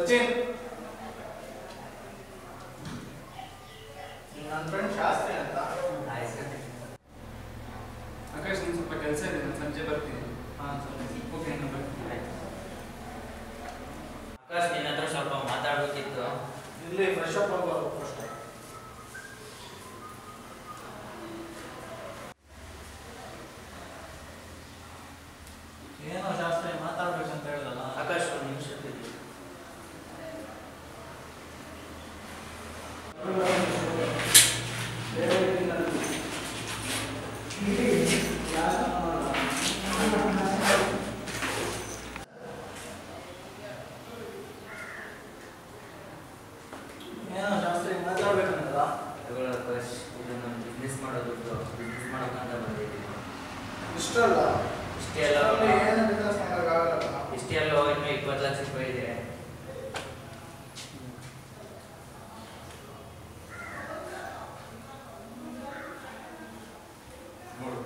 ಸಚಿನ್ ನನ್ನ ಫ್ರೆಂಡ್ ಶಾಸ್ತ್ರಿ ಅಂತ ಆಕಾಶ್ ನಿನ್ ಸ್ವಲ್ಪ ಕೆಲಸ ಇದೆ ನಾನು ಸಂಜೆ ಬರ್ತೀನಿ ಹಾಂ ಸರಿ ಓಕೆ ನಾನು ಬರ್ತೀನಿ ಆಕಾಶ್ ನಿನ್ನ ಹತ್ರ ಸ್ವಲ್ಪ ಮಾತಾಡ್ಬೇಕಿತ್ತು ಇಲ್ಲಿ ಫ್ರೆಶ್ ಅಪ್ ಆಗಬೇಕು ಫಸ್ಟ್ ಏನೋ ಶಾಸ್ತ್ರಿ ಮಾತಾಡ್ಬೇಕಂತ ಹೇಳಿದಲ್ಲ ಆಕಾಶ್ ಒಂದು ನಿಮಿಷ ಇರಿ. ಏನೋ ಶಾಸ್ತ್ರಿ ಮಾತಾಡ್ಬೇಕಂತಲ್ಲ ತಗೊಳ್ಳು ಆಕಾಶ್ ಇದು ನಮ್ಮ ಬಿಸ್ನೆಸ್ ಮಾಡೋದು ಬಿಸ್ನೆಸ್ ಮಾಡೋಕ್ಕಂತ ಬಂದಿದ್ದೀನಿ ಇಷ್ಟಲ್ಲ ಇಷ್ಟೇ ಎಲ್ಲ ಇಷ್ಟರಲ್ಲಿ ಏನು ಬಿಸ್ನೆಸ್ ಮಾಡೋಕ್ಕಾಗಲ್ಲ ಇಷ್ಟೇ ಎಲ್ಲ ಇನ್ನು ಇಪ್ಪತ್ತು ಲಕ್ಷ ರೂಪಾಯಿ ಇದೆ ನೋಡು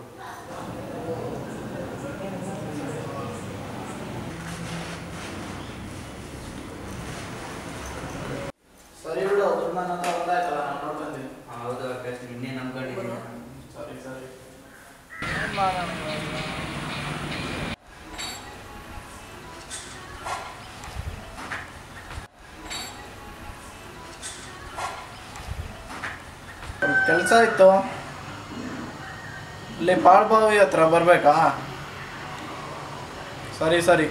ಸರಿ ಬಿಡು ದುಡ್ಡು ನನ್ನ ಹತ್ರ ಬಂದಾಯ್ತಲ್ಲ ನಾನು ನೋಡ್ಕೊಂತೀನಿ ಹೌದು ಆಕಾಶ್ ನಿನ್ನೆ ನಂಬ್ಕೊಂಡಿದ್ದೀನಿ ಸರಿ ಸರಿ ಏನ್ ಮಾಡೋಣ ಇವಾಗ? ಕೆಲಸ ಇತ್ತು ಇಲ್ಲಿ ಬಾಳ್ಬಾವಿ ಹತ್ರ ಬರಬೇಕಾ ಸರಿ ಸರಿ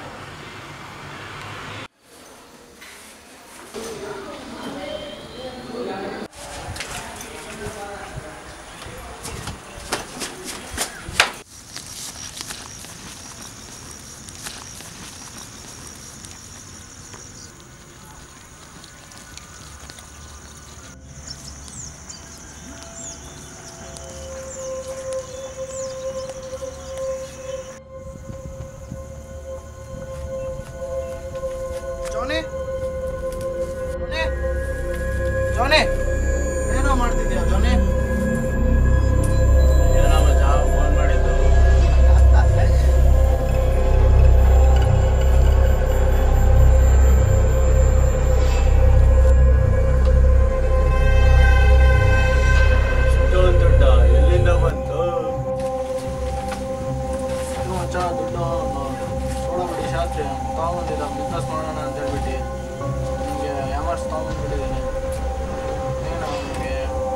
ಜೋನಿ ಜೋನಿ ಜೋನಿ ಏನೋ ಮಾಡ್ತಿದ್ಯಾ ಜೋನಿ ಏನೋ ಮಚ್ಚ ಫೋನ್ ಮಾಡಿದ್ದು ಇಷ್ಟೊಂದು ದುಡ್ಡ ಎಲ್ಲಿಂದ ಬಂತು ಇದು ಮಚ್ಚ ದುಡ್ಡು ನೋಡಬೇಡಿ ಶಾಸ್ತ್ರಿ ತಗೊಂಬಂದಿದ್ದ ಬಿಸ್ನೆಸ್ ಮಾಡೋಣ ಅಂತ ಹೇಳ್ಬಿಟ್ಟು ನಿಮಗೆ ಯಾಮರ್ಸ್ ತಗೊಂಬಂದ್ಬಿಟ್ಟಿದ್ದೀನಿ ಏನು ನಿಮಗೆ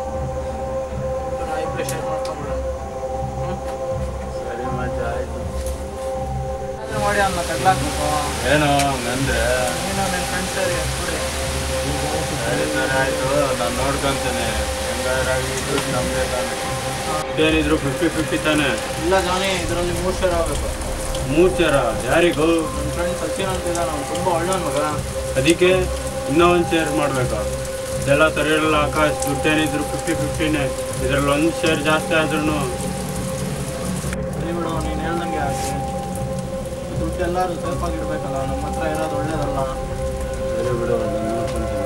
ಇಬ್ಬರು ಶೇರ್ ಮಾಡ್ಕೊಂಬಿಡೋಣ ಹ್ಞೂ ಸರಿ ಮಚ್ಚ ಆಯ್ತು ಏನಾದ್ರೂ ಮಾಡಿ ಅವನ್ನ ತಗ್ಲಾಕ್ಬೇಕು ಏನೋ ನಂದೆ ನೀನು ನಿನ್ನ ಫ್ರೆಂಡ್ಸ್ ಸೇರಿ ಕೊಡಿ ಸರಿ ಸರಿ ಆಯ್ತು ನಾನು ನೋಡ್ಕೊಂತೇನೆ ಹೆಂಗಾರಾಗಿ ದುಡ್ಡು ನಮ್ದೇ ತಾನೆ ಇದೇನಿದ್ರು ಫಿಫ್ಟಿ ಫಿಫ್ಟಿ ತಾನೆ ಇಲ್ಲ ಜಾನಿ ಇದರಲ್ಲಿ ಮೂರು ಶೇರ್ ಆಗಬೇಕು ಮೂರು ಚೇರ ಯಾರಿಗೂ ನನ್ನ ಫ್ರೆಂಡ್ ಸಚಿನ್ ಅಂತ ಇದ್ದಾನೆ ಅವ್ನು ತುಂಬ ಒಳ್ಳೆಯ ಮಗ ಅದಕ್ಕೆ ಇನ್ನೂ ಒಂದು ಶೇರ್ ಮಾಡಬೇಕಾ ಇದೆಲ್ಲ ಸರಿ ಇರಲ್ಲ ಆಕಾಶ್ ದುಡ್ಡೇನಿದ್ರು ಫಿಫ್ಟಿ ಫಿಫ್ಟಿನೇ ಇದರಲ್ಲಿ ಒಂದು ಶೇರ್ ಜಾಸ್ತಿ ಆದ್ರೂ ಸರಿ ಬಿಡು ನೀನು ಹೇಳ್ದಂಗೆ ಆಗಿ ದುಡ್ಡು ಎಲ್ಲರೂ ಸೇಫಾಗಿ ಇಡಬೇಕಲ್ಲ ನಮ್ಮ ಹತ್ರ ಇರೋದು ಒಳ್ಳೇದಲ್ಲ ಸರಿ ಬಿಡು ಅದನ್ನ ನೋಡ್ಕೊಂತೀನಿ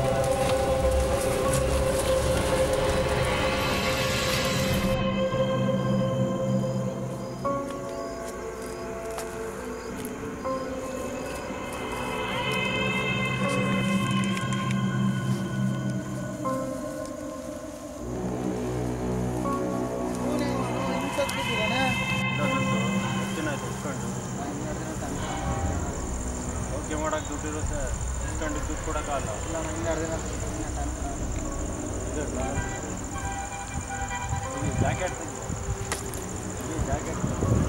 ಓಕೆ ಮಾಡಕ್ಕೆ ದುಡ್ಡು ಇರುತ್ತೆ ಇಸ್ಕೊಂಡು ದುಡ್ಡು ಕೊಡೋಕ್ಕಾಗಲ್ಲ ಜಾಕೆಟ್ ಜಾಕೆಟ್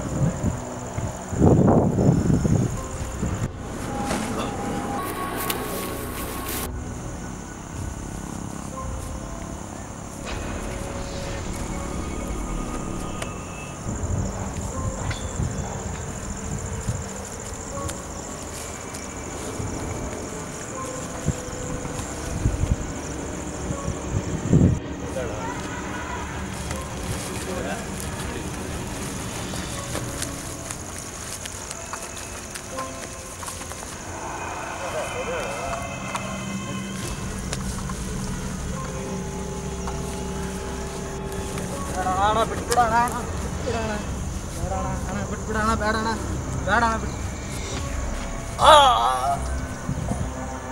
ಅಣ್ಣ ಬಿಟ್ಬಿಡೋಣ ಅಣ್ಣ ಬಿಟ್ಬಿಡೋಣ ಬೇಡಣ ಅಣ್ಣ ಬಿಟ್ಬಿಡೋಣ ಬೇಡಣ ಬೇಡಣ ಬಿಟ್ಟು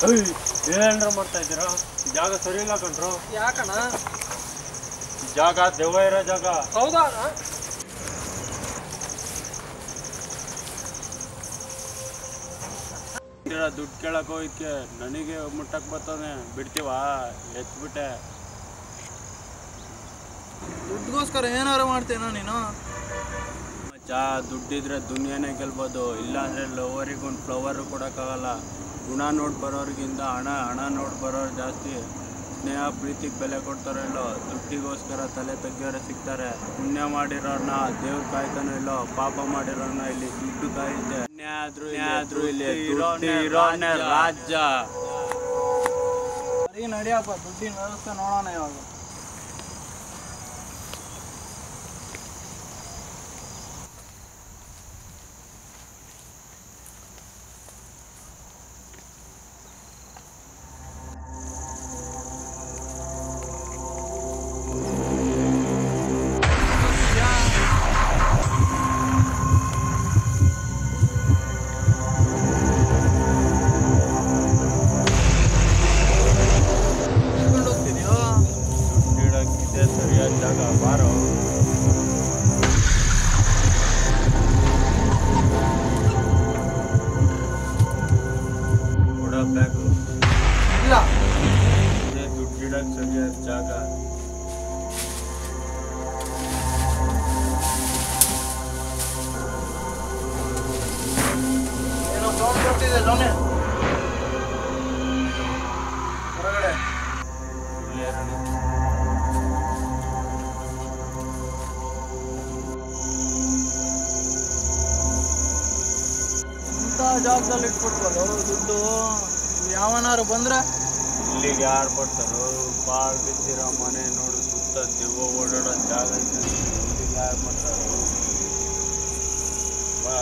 ಏನ್ರ ಮಾಡ್ತಾ ಇದ್ದೀರಾ ಈ ಜಾಗ ಸರಿ ಇಲ್ಲ ಕಣ್ರು ಯಾಕಣ್ಣ ಈ ಜಾಗ ದೆವ್ವ ಇರೋ ಜಾಗ ಹೌದಾ ದುಡ್ಡು ಕೇಳಕ್ ಹೋಯ್ಕೆ ನನಗೆ ಮುಟ್ಟಕ್ ಬರ್ತಾನೆ ಬಿಡ್ತೀವಾ ಎತ್ಬಿಟ್ಟೆ ದುಡ್ಡುಗೋಸ್ಕರ ಏನಾರು ಮಾಡ್ತೇನೋ ನೀನು ಚಾ ದುಡ್ಡಿದ್ರೆ ದುನಿಯಾನೇ ಗೆಲ್ಬೋದು ಇಲ್ಲಾಂದ್ರೆ ಲವರಿಗೆ ಒಂದು ಫ್ಲವರು ಕೊಡೋಕ್ಕಾಗಲ್ಲ ಗುಣ ನೋಡಿ ಬರೋರಿಗಿಂತ ಹಣ ಹಣ ನೋಡಿ ಬರೋರು ಜಾಸ್ತಿ ಸ್ನೇಹ ಪ್ರೀತಿಗೆ ಬೆಲೆ ಕೊಡ್ತಾರೋ ಇಲ್ಲೋ ದುಡ್ಡಿಗೋಸ್ಕರ ತಲೆ ತೆಗ್ಯೋರೆ ಸಿಗ್ತಾರೆ ಪುಣ್ಯ ಮಾಡಿರೋರ್ನ ದೇವ್ರ ಕಾಯ್ತಾನೋ ಇಲ್ಲೋ ಪಾಪ ಮಾಡಿರೋರ್ನ ಇಲ್ಲಿ ದುಡ್ಡು ಕಾಯುತ್ತೆ ಪುಣ್ಯ ಆದ್ರೂ ಆದ್ರೂ ಇಲ್ಲಿ ದುಡ್ಡು ಇರೋನೇ ರಾಜ್ಯ ಸರಿ ನಡಿಯಪ್ಪ ದುಡ್ಡಿನ ವ್ಯವಸ್ಥೆ ನೋಡೋಣ ಇವಾಗ ಕರ್ಕೊಂಡು ಹೋಗ್ತಿದ್ಯೋ ದುಡ್ಡು ಇಡೋಕ್ಕಿದೆ ಸರಿಯಾದ ಜಾಗ ಬಾರೋ ಕೊಡಬೇಕು ಇಲ್ಲ ಇದೇ ದುಡ್ಡಿಡಕ್ ಸರಿಯಾದ ಜಾಗ ಏನೋ ಸೌಂಡ್ ಬರ್ತಿದೆ ಲೋನೆ ಹೊರಗಡೆ ಇಲ್ಲೇ ಇರೋಣ. ಇಂಥ ಜಾಗದಲ್ಲಿ ಇಟ್ಬಿಟ್ವಲ್ಲ ದುಡ್ಡು ಯಾವನಾರು ಬಂದ್ರೆ ಇಲ್ಲಿಗೆ ಯಾರು ಬರ್ತಾರೋ ಬಾಳ್ ಬಿದ್ದಿರೋ ಮನೆ ನೋಡು ಸುತ್ತ ದೆವ್ವ ಓಡಾಡೋ ಜಾಗ ಐತೆ ಇಲ್ಲಿಗೆ ಯಾರು ಬರ್ತಾರೋ ಬಾ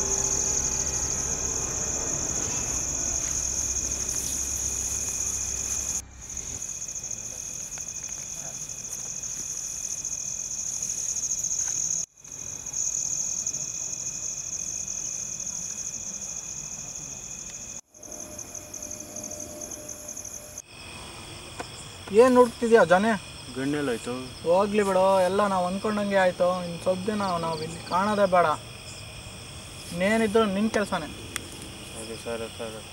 ಏನು ಹುಡುಕ್ತಿದ್ಯಾ ಜನ ಗಣ್ಣೆಲ್ಲೋಯ್ತು ಹೋಗ್ಲಿ ಬಿಡು ಎಲ್ಲ ನಾವು ಅಂದ್ಕೊಂಡಂಗೆ ಆಯಿತು ಇನ್ನು ಸ್ವಲ್ಪ ದಿನ ನಾವು ಇಲ್ಲಿ ಕಾಣೋದೇ ಬೇಡ ಇನ್ನೇನಿದ್ರು ನಿನ್ನ ಕೆಲಸನೇ ಸರಿ ಸರಿ ಸರಿ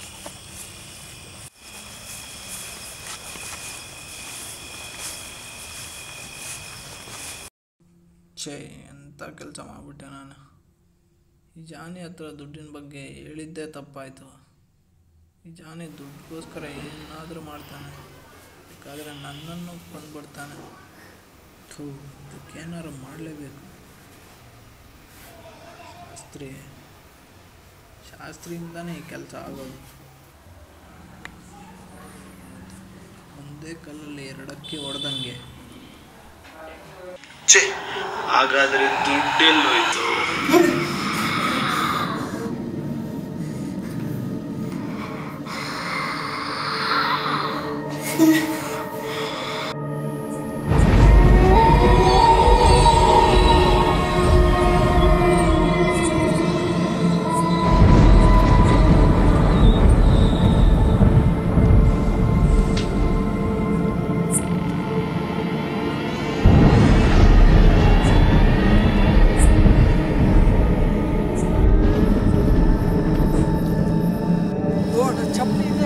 ಛೇ ಎಂಥ ಕೆಲಸ ಮಾಡಿಬಿಟ್ಟೆ ನಾನು ಈ ಜಾನಿ ಹತ್ರ ದುಡ್ಡಿನ ಬಗ್ಗೆ ಹೇಳಿದ್ದೇ ತಪ್ಪಾಯಿತು ಈ ಜಾನಿ ದುಡ್ಡಿಗೋಸ್ಕರ ಏನಾದರೂ ಮಾಡ್ತಾನೆ ಬೇಕಾದರೆ ನನ್ನನ್ನು ಬಂದ್ಬಿಡ್ತಾನೆ ಥೂ ಇದಕ್ಕೇನಾರು ಮಾಡಲೇಬೇಕು ಶಾಸ್ತ್ರಿ ಶಾಸ್ತ್ರಿಯಿಂದನೇ ಈ ಕೆಲಸ ಆಗೋದು ಒಂದೇ ಕಲ್ಲಲ್ಲಿ ಎರಡಕ್ಕೆ ಹೊಡೆದಂಗೆ ಹಾಗಾದ್ರೆ ದುಡ್ಡೆಲ್ಲೋಯ್ತು ಚಪ್ಪಲಿ ಇದೆ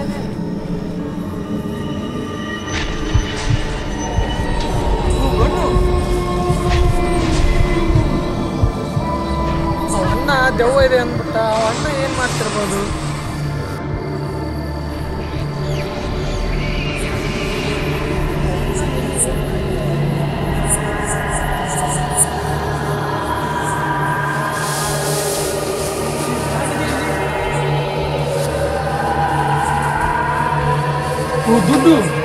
ಅಣ್ಣ ದೆವ್ವ ಇದೆ ಅಂದ್ಬಿಟ್ಟ ಅಣ್ಣ ಏನ್ ಮಾಡ್ತಿರ್ಬೋದು ದುಡ್ಡು